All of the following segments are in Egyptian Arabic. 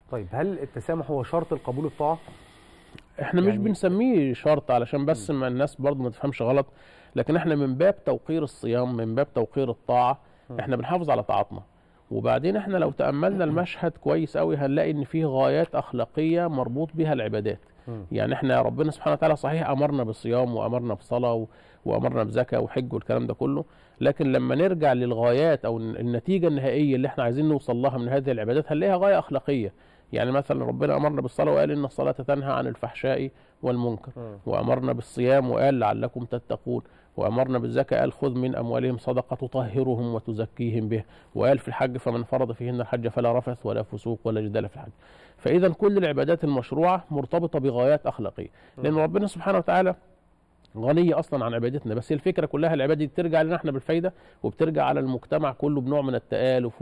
طيب هل التسامح هو شرط القبول الطاعه احنا مش يعني- بنسميه شرط علشان بس ما الناس برضو ما تفهمش غلط لكن احنا من باب توقير الصيام من باب توقير الطاعه احنا بنحافظ على طاعتنا وبعدين احنا لو تاملنا المشهد كويس قوي هنلاقي ان فيه غايات اخلاقيه مربوط بها العبادات يعني احنا ربنا سبحانه وتعالى صحيح امرنا بالصيام وامرنا بصلاه و- وامرنا بزكاه وحج والكلام ده كله لكن لما نرجع للغايات او النتيجه النهائيه اللي احنا عايزين نوصل لها من هذه العبادات هنلاقيها غايه اخلاقيه يعني مثلا ربنا امرنا بالصلاه وقال ان الصلاه تنهى عن الفحشاء والمنكر وامرنا بالصيام وقال لعلكم تتقون وامرنا بالزكاه قال خذ من اموالهم صدقه تطهرهم وتزكيهم به وقال في الحج فمن فرض فيهن الحج فلا رفث ولا فسوق ولا جدال في الحج فاذا كل العبادات المشروعه مرتبطه بغايات اخلاقيه لان ربنا سبحانه وتعالى غنية أصلا عن عبادتنا بس هي الفكرة كلها العبادة دي بترجع لنا احنا بالفايدة وبترجع على المجتمع كله بنوع من التآلف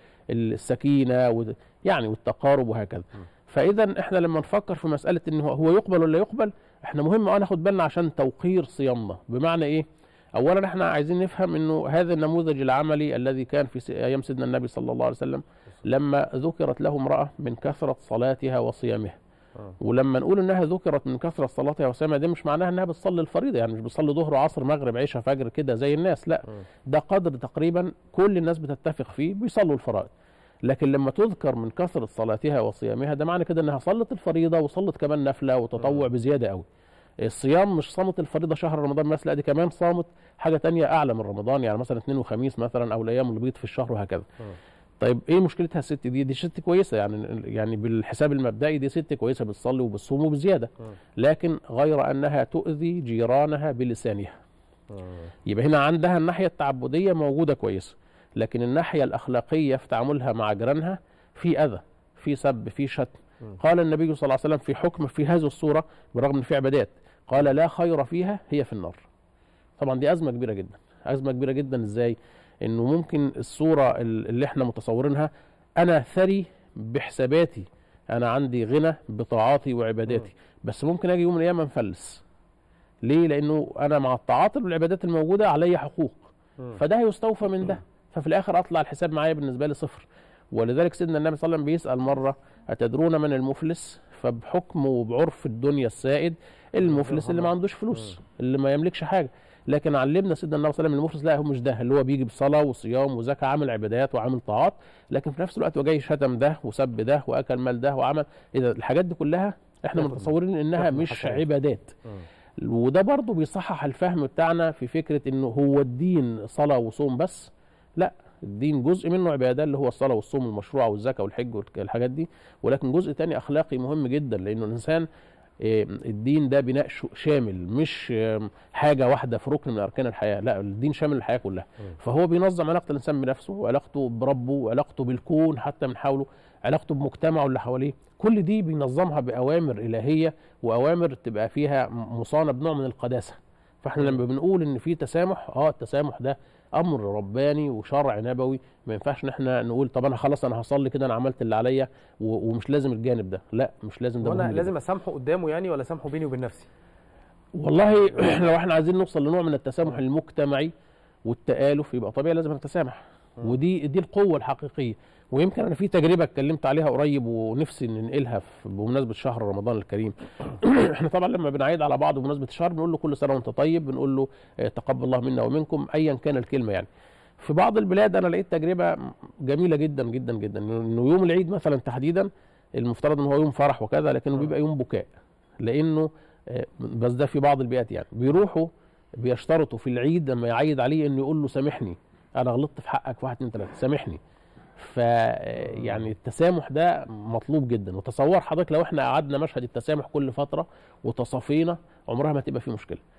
والسكينة و يعني والتقارب وهكذا فإذا احنا لما نفكر في مسألة إن هو- هو يقبل ولا يقبل احنا مهم اه ناخد بالنا عشان توقير صيامنا بمعنى إيه؟ أولا احنا عايزين نفهم إنه هذا النموذج العملي الذي كان في س- أيام سيدنا النبي صلى الله عليه وسلم لما ذكرت له امرأة من كثرة صلاتها وصيامها ولما نقول انها ذكرت من كثره صلاتها وصيامها ده مش معناها انها بتصلي الفريضه يعني مش بتصلي ظهر وعصر مغرب عشاء فجر كده زي الناس لا ده قدر تقريبا كل الناس بتتفق فيه بيصلوا الفرائض لكن لما تذكر من كثره صلاتها وصيامها ده معنى كده انها صلت الفريضه وصلت كمان نفله وتطوع بزياده قوي الصيام مش صامت الفريضه شهر رمضان بس لا دي كمان صامت حاجه تانية اعلى من رمضان يعني مثلا اثنين وخميس مثلا او الايام اللي بيض في الشهر وهكذا طيب ايه مشكلتها الست دي دي ست كويسه يعني يعني بالحساب المبدئي دي ست كويسه بتصلي وبتصوم وبزياده لكن غير انها تؤذي جيرانها بلسانها يبقى هنا عندها الناحيه التعبديه موجوده كويسه لكن الناحيه الاخلاقيه في تعاملها مع جيرانها في اذى في سب في شتم قال النبي صلى الله عليه وسلم في حكم في هذه الصوره بالرغم ان في عبادات قال لا خير فيها هي في النار طبعا دي ازمه كبيره جدا ازمه كبيره جدا ازاي انه ممكن الصوره ال- اللي احنا متصورينها انا ثري بحساباتي انا عندي غنى بطاعاتي وعباداتي بس ممكن اجي يوم من الايام انفلس ليه لانه انا مع الطاعات والعبادات الموجوده علي حقوق فده هيستوفى من ده ففي الاخر اطلع الحساب معايا بالنسبه لي صفر ولذلك سيدنا النبي صلى الله عليه وسلم بيسال مره اتدرون من المفلس فبحكم وبعرف الدنيا السائد المفلس اللي ما عندوش فلوس اللي ما يملكش حاجه لكن علمنا سيدنا النبي صلى الله عليه وسلم المفلس لا هو مش ده اللي هو بيجي بصلاه وصيام وزكاه عامل عبادات وعامل طاعات لكن في نفس الوقت هو جاي شتم ده وسب ده واكل مال ده وعمل اذا الحاجات دي كلها احنا تاخد- متصورين انها تاخد مش حسنات. عبادات وده برضه بيصحح الفهم بتاعنا في فكره انه هو الدين صلاه وصوم بس لا الدين جزء منه عباده اللي هو الصلاه والصوم المشروع والزكاه والحج والحاجات دي ولكن جزء تاني اخلاقي مهم جدا لانه الانسان آه، الدين ده بناء شو- شامل مش آم، حاجه واحده في ركن من اركان الحياه لا الدين شامل الحياه كلها فهو بينظم علاقه الانسان بنفسه وعلاقته بربه وعلاقته بالكون حتى من حوله علاقته بمجتمعه اللي حواليه كل دي بينظمها باوامر الهيه واوامر تبقى فيها م- مصانه بنوع من القداسه فاحنا لما بنقول ان في تسامح اه التسامح ده امر رباني وشرع نبوي ما ينفعش ان احنا نقول طب انا خلاص انا هصلي كده انا عملت اللي عليا و- ومش لازم الجانب ده لا مش لازم ده وانا مهم جداً. لازم اسامحه قدامه يعني ولا اسامحه بيني وبين نفسي والله لو احنا عايزين نوصل لنوع من التسامح المجتمعي والتآلف يبقى طبيعي لازم نتسامح ودي دي القوة الحقيقية ويمكن انا في تجربة اتكلمت عليها قريب ونفسي ننقلها في- بمناسبة شهر رمضان الكريم احنا طبعا لما بنعيد على بعض بمناسبة الشهر بنقول له كل سنة وانت طيب بنقول له آه، تقبل الله منا ومنكم ايا كان الكلمة يعني في بعض البلاد انا لقيت تجربة جميلة جدا جدا جدا انه يوم العيد مثلا تحديدا المفترض ان هو يوم فرح وكذا لكنه بيبقى يوم بكاء لانه آه، بس ده في بعض البيئات يعني بيروحوا بيشترطوا في العيد لما يعيد عليه انه يقول له سامحني انا غلطت في حقك في واحد اتنين تلاته سامحني ف يعني التسامح ده مطلوب جدا وتصور حضرتك لو احنا قعدنا مشهد التسامح كل فتره وتصافينا عمرها ما تبقى فيه مشكله